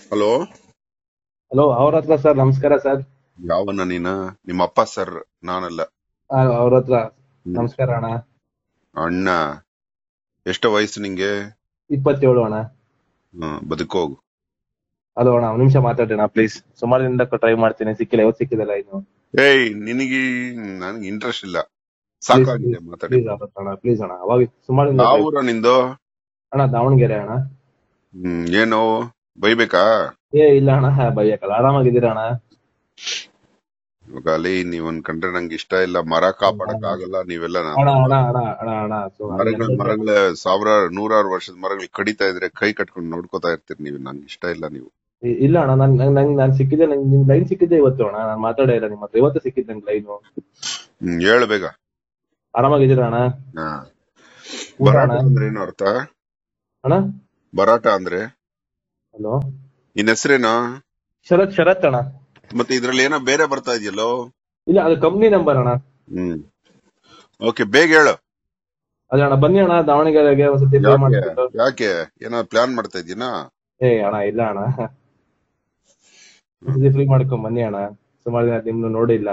Hello hello ಅವ್ರ ಹತ್ರ sir ನಮಸ್ಕಾರ ಸರ್ ಯಾವನ ನೀನ ನಿಮ್ಮ ಅಪ್ಪ ಸರ್ ನಾನಲ್ಲ ಅವ್ರ ಹತ್ರ ನಮಸ್ಕಾರ ಅಣ್ಣ ಅಣ್ಣ ಎಷ್ಟ ವಯಸ್ಸು ನಿಂಗೆ ಇಪ್ಪತ್ತೇಳು ಅಣ್ಣ ಹ್ಮ್ ಬದುಕೋಗು ಹಲೋ ಅಣ್ಣ ಒಂದ್ ನಿಮಿಷ ಮಾತಾಡೋಣ ಪ್ಲೀಸ್ ಸುಮಾರು ದಿನದಿಂದ ಟ್ರೈ ಮಾಡ್ತೀನಿ ಸಿಕ್ಕಿಲ್ಲ ಇವತ್ತು ಸಿಕ್ಕಿದಲ್ಲ ಇನ್ನು ಏಯ್ ನಿನಗೆ ನನ್ಗೆ ಇಂಟ್ರೆಸ್ಟ್ ಇಲ್ಲ ಸಾಕಾಗಿದೆ ಮಾತಾಡಿ ಪ್ಲೀಸ್ ಅಣ್ಣ ಪ್ಲೀಸ್ ಅಣ್ಣ ಅವಾಗ ಸುಮಾರು ದಿನ ಯಾವ ಊರ ನಿಂದು ಅಣ್ಣ ದಾವಣಗೆರೆ ಅಣ್ಣ ಹ್ಮ್ ಏನು ಬೈಬೇಕಾ ಏ ಇಲ್ಲ ಅಣ್ಣ ಬೈಯಕಲ್ಲ ಆರಾಮಾಗಿದ್ದೀರಾ ಅಣ್ಣ ಇವಾಗ ಅಲ್ಲಿ ನೀವ್ ಅನ್ಕಂಡ್ರೆ ನಂಗೆ ಇಷ್ಟ ಇಲ್ಲ ಮರ ಕಾಪಾಡಕ್ ಆಗಲ್ಲ ನೀವೆಲ್ಲ ನಾನು ಅಣ್ಣ ಅಣ್ಣ ಅಣ್ಣ ಅಣ್ಣ ಅಣ್ಣ ಸೊ ಮರಗಳ ಮರಗಳ ಸಾವಿರಾರು ನೂರಾರು ವರ್ಷದ ಮರಗಳು ಕಡಿತಾ ಇದ್ರೆ ಕೈ ಕಟ್ಕೊಂಡು ನೋಡ್ಕೋತಾ ಇರ್ತೀರಿ ನೀವು ನಂಗೆ ಇಷ್ಟ ಇಲ್ಲ ನೀವು ಇಲ್ಲ ಅಣ್ಣ ನನ್ ನನ್ ನಂಗ್ ನಾನ್ ಸಿಕ್ಕಿದ್ದೆ ನಂಗೆ ನಿಮ್ ಲೈನ್ ಸಿಕ್ಕಿದ್ದೆ ಇವತ್ತು ಅಣ್ಣ ನಾನು ಮಾತಾಡೇ ಇಲ್ಲ ನಿಮ್ಮ ಹತ್ರ ಇವತ್ತು ಸಿಕ್ಕಿದ್ದೆ ನಂಗೆ ಲೈನು ಹ್ಮ್ ಹೇಳು ಬೇಗ ಆರಾಮಾಗಿದ್ದೀರಾ ಅಣ್ಣ ಹಾ ಊಟ ಬರಾಟ ಅಣ್ಣ ಅಂದ್ರೆ ಏನು ಅರ್ಥ ಅಣ್ಣ ಬರಾಟ ಅಂದ್ರೆ ಹಲೋ ನಿನ್ ಹೆಸರೇನಾ ಶರತ್ ಶರತ್ ಅಣ್ಣ ಮತ್ತೆ ಇದ್ರಲ್ಲಿ ಏನೋ ಬೇರೆ ಬರ್ತಾ ಇದೆಯಲ್ಲೋ ಇಲ್ಲ ಅದು ಕಂಪ್ನಿ ನಂಬರ್ ಅಣ್ಣ ಹ್ಮ್ ಓಕೆ ಬೇಗ ಹೇಳು ಅದೇ ಅಣ್ಣ ಬನ್ನಿ ಅಣ್ಣ ದಾವಣಗೆರೆಗೆ ಒಂದ್ಸತಿ ಪ್ಲೇ ಯಾಕೆ ಮಾಡ್ಬಿಟ್ಟು ಯಾಕೆ ಏನೋ ಪ್ಲಾನ್ ಮಾಡ್ತಾ ಇದೀನಾ ಏ ಅಣ್ಣ ಇಲ್ಲ ಅಣ್ಣ ಒಂದ್ಸತಿ ಫ್ರೀ ಮಾಡ್ಕೊಂಡ್ ಬನ್ನಿ ಅಣ್ಣ ಸುಮಾರು ದಿನ ನಿಮ್ನು ನೋಡಿಲ್ಲ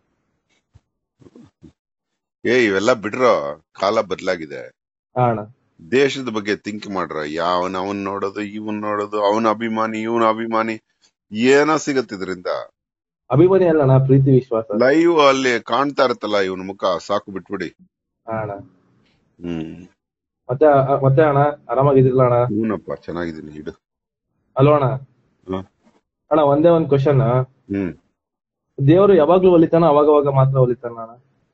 ಏ ಇವೆಲ್ಲ ಬಿಡ್ರೋ ಕಾಲ ಬದಲಾಗಿದೆ ಹಾ ಅಣ್ಣ ದೇಶದ ಬಗ್ಗೆ ಥಿಂಕ್ ಮಾಡ್ರ ಯಾವನ್ ಅವನ್ ನೋಡೋದು ಇವನ್ ನೋಡೋದು ಅವನ ಅಭಿಮಾನಿ ಇವನ ಅಭಿಮಾನಿ ಏನೋ ಸಿಗತ್ತೆ ಇದರಿಂದ ಅಭಿಮಾನಿ ಅಲ್ಲ ಅಣ್ಣ ಪ್ರೀತಿ ವಿಶ್ವಾಸ ಲೈವ್ ಅಲ್ಲಿ ಕಾಣ್ತಾ ಇರುತ್ತಲ್ಲ ಇವನ್ ಮುಖ ಸಾಕು ಬಿಟ್ಬಿಡಿ ಹಾ ಅಣ್ಣ ಹ್ಮ್ ಮತ್ತೆ ಅ- ಮತ್ತೆ ಅಣ್ಣ ಆರಾಮಾಗಿದ್ದಿಲ್ಲ ಅಣ್ಣ ಹೂನಪ್ಪ ಚೆನ್ನಾಗಿದ್ದೀನಿ ಇಡು ಅಲ್ವಾ ಅಣ್ಣ ಹ್ಮ್. ಅಣ್ಣ ಒಂದೇ ಒಂದ್ ಕ್ವಶನ್ ಹ್ಮ್ ದೇವರು ಯಾವಾಗ್ಲೂ ಒಲಿತಾನ ಅವಾಗ ಅವಾಗ ಮಾತ್ರ ಒಲಿತಾನ ಅಣ್ಣ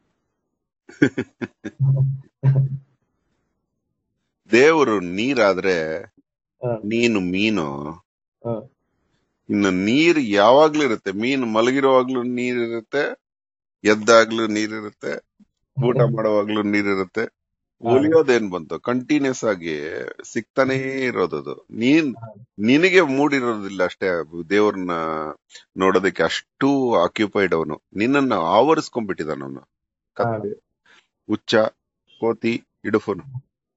ದೇವರು ನೀರಾದ್ರೆ ಹಾ. ನೀನು ಮೀನು ಹಾ. ಇನ್ನು ನೀರ್ ಯಾವಾಗ್ಲೂ ಇರುತ್ತೆ ಮೀನು ಮಲಗಿರುವಾಗ್ಲೂ ನೀರಿರುತ್ತೆ ಎದ್ದಾಗ್ಲೂ ನೀರಿರುತ್ತೆ ಊಟ ಮಾಡುವಾಗ್ಲೂ ನೀರಿರುತ್ತೆ ಒಲಿಯೋದೇನ್ ಬಂತು ಕಂಟಿನ್ಯೂಸ್ ಆಗಿ ಸಿಗ್ತಾನೇ ಇರೋದದು ನೀನ್ ನಿನಗೆ ಮೂಡಿರೋದಿಲ್ಲ ಅಷ್ಟೇ ದೇವ್ರನ್ನ ನೋಡೋದಕ್ಕೆ ಅಷ್ಟು ಆಕ್ಯುಪೈಡ್ ಅವನು ನಿನ್ನನ್ನ ಆವರಿಸ್ಕೊಂಡ್ಬಿಟ್ಟಿದಾನ ಅವನು ಕತ್ತೆ ಹುಚ್ಚ ಕೋತಿ ಇಡುಫನು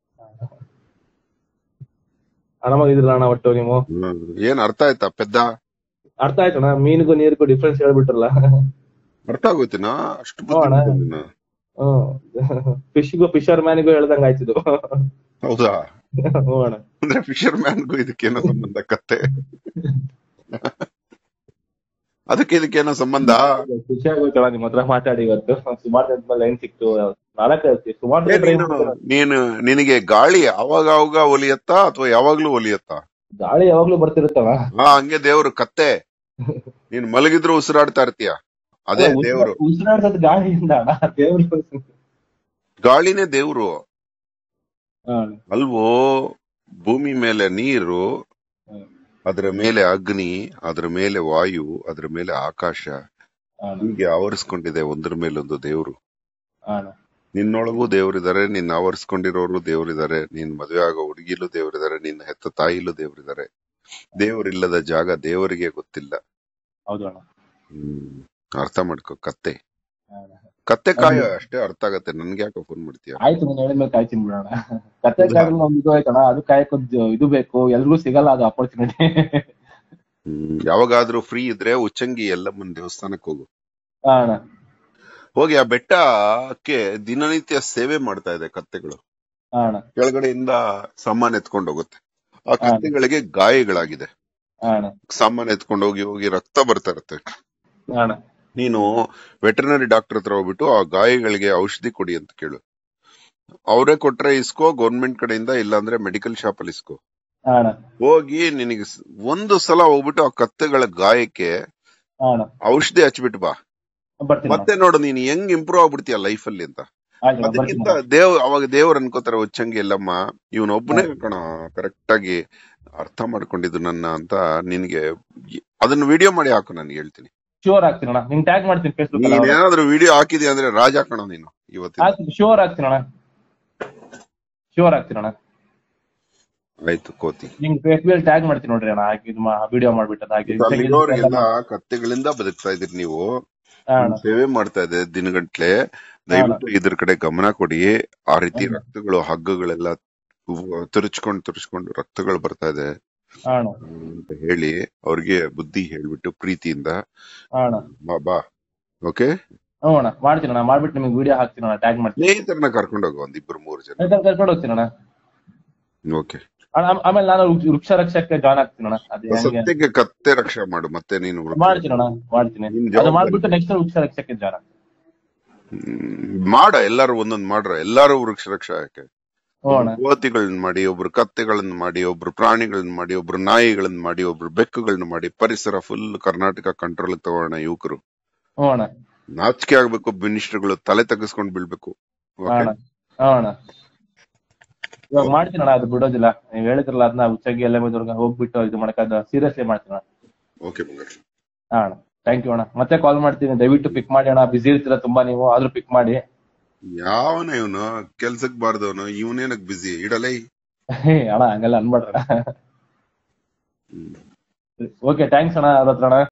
ಆರಾಮಾಗಿದ್ದಿಲ್ಲ ಅಣ್ಣ ಒಟ್ಟು ನೀವು ಏನ್ ಅರ್ಥ ಆಯ್ತಾ ಪೆದ್ದ ಅರ್ಥ ಆಯ್ತು ಅಣ್ಣ ಮೀನಿಗೂ ನೀರಿಗೂ ಡಿಫ್ರೆನ್ಸ್ ಹೇಳ್ಬಿಟ್ರಲ್ಲ ಅರ್ಥ ಆಗೋತಿನ ಅಷ್ಟು ಹ್ಞೂ ಅಣ್ಣ. ಬುದ್ಧಿ ನೀನು. ಹ್ಮ್ ಫಿಶ್ಗೂ ಫಿಶರ್ ಮ್ಯಾನಿಗೂ ಹೇಳ್ದಂಗ ಆಯ್ತಿದ್ದು ಹೌದಾ ಹ್ಞೂ ಅಣ್ಣ ಅಂದ್ರೆ ಫಿಶರ್ ಮ್ಯಾನ್ಗೂ ಇದಕ್ಕೇನೋ ಸಂಬಂಧ ಕತ್ತೆ ಅದಕ್ಕೆ ಇದಕ್ಕೇನೋ ಸಂಬಂಧ ಖುಷಿ ಆಗೋಯ್ತಲ್ಲ ನಿಮ್ ಹತ್ರ ಮಾತಾಡಿ ಇವತ್ತು ಸುಮಾರು ದಿನದ ಲೈನ್ ಸಿಕ್ತು ನಾಲ್ಕು ಸುಮಾರು ಏ, ನೀನು ನೀನು ನಿನಗೆ ಗಾಳಿ ಅವಾಗ ಅವಾಗ ಒಲಿಯತ್ತಾ ಅಥವಾ ಯಾವಾಗ್ಲೂ ಒಲಿಯತ್ತಾ ಗಾಳಿ ಯಾವಾಗ್ಲೂ ಬರ್ತಿರುತ್ತಲ್ಲ ಹಾ ಹಂಗೆ ದೇವ್ರು ಕತ್ತೆ ನೀನ್ ಮಲಗಿದ್ರು ಉಸಿರಾಡ್ತಾ ಇರ್ತೀಯ ಅದೇ ದೇವ್ರು ಉಸಿರಾಡ್ಸೋದು ಗಾಳಿಯಿಂದ ಅಣ್ಣ ದೇವ್ರು ಗಾಳಿನೇ ದೇವ್ರು ಹಾ, ಅಲ್ವೋ ಭೂಮಿ ಮೇಲೆ ನೀರು ಹ್ಮ್. ಅದರ ಮೇಲೆ ಅಗ್ನಿ ಅದರ ಮೇಲೆ ವಾಯು ಅದರ ಮೇಲೆ ಆಕಾಶ ಹಾ, ಹೀಗೆ ಆವರಿಸ್ಕೊಂಡಿದೆ ಒಂದ್ರ ಮೇಲೊಂದು ದೇವ್ರು ಹಾ, ನಿನ್ನೊಳಗೂ ದೇವರಿದ್ದಾರೆ ನಿನ್ನ ಆವರಿಸ್ಕೊಂಡಿರೋರು ದೇವರಿದ್ದಾರೆ ನಿನ್ ಮದುವೆ ಆಗೋ ಹುಡುಗಿಲೂ ದೇವರಿದ್ದಾರೆ ನಿನ್ನ ಹೆತ್ತ ತಾಯಿಲೂ ದೇವರಿದ್ದಾರೆ ದೇವರಿಲ್ಲದ ಜಾಗ ದೇವರಿಗೆ ಗೊತ್ತಿಲ್ಲ ಹೌದು ಅಣ್ಣ ಹ್ಮ್ ಅರ್ಥ ಮಾಡ್ಕೊ ಕತ್ತೆ ಹಾ. ಕತ್ತೆ ಕಾಯ ಅಷ್ಟೇ ಅರ್ಥ ಆಗತ್ತೆ ನನ್ಗೆ ಯಾಕೋ ಫೋನ್ ಮಾಡ್ತೀಯ ಆಯ್ತು ನೀನ್ ಹೇಳಿದ್ಮೇಲೆ ಕಾಯ್ತೀನಿ ಬಿಡೋಣ ಕತ್ತೆ ಕಾಯ್ಗಳು ನಮ್ದು ಇದು ಆಯ್ತಣ್ಣ ಅದು ಕಾಯಕೊಂದ್ ಇದು ಬೇಕು ಎಲ್ರಿಗೂ ಸಿಗಲ್ಲ ಅದು ಅಪರ್ಚುನಿಟಿ ಹ್ಮ್ ಯಾವಾಗಾದ್ರೂ ಫ್ರೀ ಇದ್ರೆ ಉಚ್ಚಂಗಿ ಎಲ್ಲಮ್ಮನ ದೇವಸ್ಥಾನಕ್ಕೆ ಹೋಗು ಅಣ್ಣ ಹೋಗಿ ಆ ಬೆಟ್ಟಕ್ಕೆ ದಿನನಿತ್ಯ ಸೇವೆ ಮಾಡ್ತಾ ಇದೆ ಕತ್ತೆಗಳು ಹಾ, ಅಣ್ಣ ಕೆಳಗಡೆಯಿಂದ ಸಾಮಾನ್ ಎತ್ಕೊಂಡು ಹೋಗುತ್ತೆ ಆ ಕತ್ತೆಗಳಿಗೆ ಗಾಯಗಳಾಗಿದೆ ಹಾ, ಅಣ್ಣ ಸಾಮಾನ್ ಎತ್ಕೊಂಡು ಹೋಗಿ ಹೋಗಿ ರಕ್ತ ಬರ್ತಾ ಇರುತ್ತೆ ಹಾ, ಅಣ್ಣ ನೀನು ವೆಟರ್ನರಿ ಡಾಕ್ಟರ್ ಹತ್ರ ಹೋಗ್ಬಿಟ್ಟು ಆ ಗಾಯಗಳಿಗೆ ಔಷಧಿ ಕೊಡಿ ಅಂತ ಕೇಳು ಅವರೇ ಕೊಟ್ರೆ ಇಸ್ಕೋ ಗೌರ್ಮೆಂಟ್ ಕಡೆಯಿಂದ ಇಲ್ಲಾಂದ್ರೆ ಮೆಡಿಕಲ್ ಶಾಪ್ ಅಲ್ಲಿ ಇಸ್ಕೋ ಹಾ, ಅಣ್ಣ ಹೋಗಿ ನಿನಗೆ ಸ್- ಒಂದು ಸಲ ಹೋಗ್ಬಿಟ್ಟು ಆ ಕತ್ತೆಗಳ ಗಾಯಕ್ಕೆ ಹಾ, ಅಣ್ಣ ಔಷಧಿ ಹಚ್ಬಿಟ್ಟು ಬಾ ಬರ್ತೀನಿ ಅಣ್ಣ. ಮತ್ತೆ ನೋಡು ನೀನ್ ಹೆಂಗ್ ಇಂಪ್ರೂವ್ ಆಗ್ಬಿಡ್ತೀಯ ಲೈಫ್ ಅಲ್ಲಿ ಅಂತ ಆಯ್ತು ಅಣ್ಣ, ಬರ್ತೀನಿ ಅದಕ್ಕಿಂತ ದೇವ್ ಅವಾಗ ದೇವ್ರ ಅನ್ಕೋತಾರೆ ಉಚ್ಚಂಗಿ ಎಲ್ಲಮ್ಮ ಇವನೊಬ್ಬನೇ ಕಣ ಕರೆಕ್ಟ್ ಆಗಿ ಅರ್ಥ ಮಾಡ್ಕೊಂಡಿದ್ದು ನನ್ನ ಅಂತ ನಿನ್ಗೆ ಅದನ್ನ ವಿಡಿಯೋ ಮಾಡಿ ಹಾಕು ನಾನು ಹೇಳ್ತೀನಿ ಶೋರ್ ಆಗ್ತೀನಿ ಅಣ್ಣ ನಿಂಗ್ ಟ್ಯಾಗ್ ಮಾಡ್ತೀನಿ ಫೇಸ್ಬುಕ್ ಅಲ್ಲಿ ನೀನೇನಾದ್ರೂ ವಿಡಿಯೋ ಹಾಕಿದ್ಯಾ ಅಂದ್ರೆ ರಾಜ ಕಣ ನೀನು ಇವತ್ತಿನ ಆಯ್ತು ಶೋರ್ ಆಗ್ತೀನಿ ಅಣ್ಣ ಶೋರ್ ಆಗ್ತೀನಿ ಅಣ್ಣ ಆಯ್ತು ಕೋತಿ ನಿಂಗ್ ಫೇಸ್ಬುಕ್ ಅಲ್ಲಿ ಟ್ಯಾಗ್ ಮಾಡ್ತೀನಿ ನೋಡ್ರಿ ಅಣ್ಣ ಹಾಕಿ ವಿಡಿಯೋ ಮಾಡ್ಬಿಟ್ಟು ಹಾಕಿ ಅಲ್ಲಿರೋರ್ಗೆಲ್ಲ ಕತ್ತೆಗಳಿಂದ ಬದುಕ್ತಾ ಇದ್ರಿ ನೀವು ಹಾ, ಅಣ್ಣ ಸೇವೆ ಮಾಡ್ತಾ ಇದೆ ದಿನಗಟ್ಲೆ ದಯವಿಟ್ಟು ಇದ್ರ ಕಡೆ ಗಮನ ಕೊಡಿ ಆ ರೀತಿ ರಕ್ತಗಳು ಹಗ್ಗಗಳೆಲ್ಲ ತುರ್ಚ್ಕೊಂಡು ತುರ್ಚ್ಕೊಂಡು ರಕ್ತಗಳು ಬರ್ತಾ ಇದೆ ಹಾ ಅಣ್ಣ ಅಂತ ಹೇಳಿ ಅವ್ರಿಗೆ ಬುದ್ಧಿ ಹೇಳ್ಬಿಟ್ಟು ಪ್ರೀತಿಯಿಂದ ಹಾ ಅಣ್ಣ ಬಾ ಬಾ ಓಕೆ ಹ್ಞೂ ಅಣ್ಣ ಮಾಡ್ತೀನಿ ಅಣ್ಣ ಮಾಡ್ಬಿಟ್ಟು ನಿಮ್ಗೆ ವಿಡಿಯೋ ಹಾಕ್ತೀನಿ ಅಣ್ಣ ಟ್ಯಾಗ್ ಮಾಡ್ತೀನಿ ಸ್ನೇಹಿತರನ್ನ ಕರ್ಕೊಂಡು ಹೋಗು ಒಂದ್ ಇಬ್ರು ಮೂರು ಜನ ಆಯ್ತಾ ಕರ್ಕೊಂಡು ಹೋಗ್ತೀನಿ ಅಣ್ಣ ಓಕೆ ಅಣ್ಣ, ಆಮ್- ಆಮೇಲೆ ನಾನು ವೃಕ್ಷ- ವೃಕ್ಷ ರಕ್ಷಕ್ಕೆ ಜಾಯ್ನ್ ಆಗ್ತೀನಿ ಅಣ್ಣ ಅದು ಹೆಂಗೆ ಸತ್ಯಕ್ಕೆ ಕತ್ತೆ ರಕ್ಷೆ ಮಾಡು ಮತ್ತೆ ನೀನು ವೃಕ್ಷ ಮಾಡ್ತೀನಿ ಅಣ್ಣ ಮಾಡ್ತೀನಿ ನಿನ್ ಅದು ಜವಾಬ್ದಾರಿ. ಮಾಡ್ಬಿಟ್ಟು ನೆಕ್ಸ್ಟ್ ವೃಕ್ಷ ರಕ್ಷಕ್ಕೆ ಜಾಯ್ನ್ ಆಗ್ತೀನಿ ಹ್ಮ್, ಮಾಡ ಎಲ್ಲಾರು ಒಂದೊಂದ್ ಮಾಡ್ರ ಎಲ್ಲಾರು ವೃಕ್ಷ ರಕ್ಷಕ್ಕೆ ಹ್ಞೂ ಅಣ್ಣ ಕೋತಿಗಳನ್ನ ಮಾಡಿ ಒಬ್ರು ಕತ್ತೆಗಳನ್ನ ಮಾಡಿ ಒಬ್ರು ಪ್ರಾಣಿಗಳನ್ನ ಮಾಡಿ ಒಬ್ರು ನಾಯಿಗಳನ್ನ ಮಾಡಿ ಒಬ್ರು ಬೆಕ್ಕುಗಳನ್ನ ಮಾಡಿ ಪರಿಸರ ಫುಲ್ ಕರ್ನಾಟಕ ಕಂಟ್ರೋಲ್ ತಗೋಣ ಯುವಕರು ಹ್ಞೂ ಅಣ್ಣ ನಾಚಿಕೆ ಆಗ್ಬೇಕು ಮಿನಿಸ್ಟರ್ಗಳು ತಲೆ ತಗ್ಗಿಸ್ಕೊಂಡ್ ಬೀಳ್ಬೇಕು ಹಾ ಅಣ್ಣ ಹಾ ಅಣ್ಣ ಇವಾಗ ಮಾಡ್ತೀನಿ ಅಣ್ಣ ಅದು ಬಿಡೋದಿಲ್ಲ ನೀವ್ ಹೇಳಿದ್ರಲ್ಲ ಅದನ್ನ ಉಚ್ಚಾಗಿ ಎಲ್ಲ ಮೇದವ್ರಿಗೆ ಹೋಗ್ಬಿಟ್ಟು ಇದು ಮಾಡಕ್ ಅದು ಸೀರಿಯಸ್ಲಿ ಮಾಡ್ತೀನಿ ಅಣ್ಣ ಓಕೆ ಬಂಗಾರ ಹಾ ಅಣ್ಣ ಥ್ಯಾಂಕ್ ಯು ಅಣ್ಣ ಮತ್ತೆ ಕಾಲ್ ಮಾಡ್ತೀನಿ ದಯವಿಟ್ಟು ಪಿಕ್ ಮಾಡಿ ಅಣ್ಣ ಬಿಸಿ ಇರ್ತೀರಾ ತುಂಬಾ ನೀವು ಆದ್ರೂ ಪಿಕ್ ಮಾಡಿ ಯಾವನ ಇವನು ಕೆಲ್ಸಕ್ ಬಾರ್ದವನು ಇವನೇನಕ್ ಬಿಸಿ ಇಡಲೇ ಹೇ, ಅಣ್ಣ ಹಂಗೆಲ್ಲ ಅನ್ಬೇಡ್ರ ಓಕೆ ಥ್ಯಾಂಕ್ಸ್ ಅಣ್ಣ ಅದ್ರ ಹತ್ರ ಅಣ್ಣ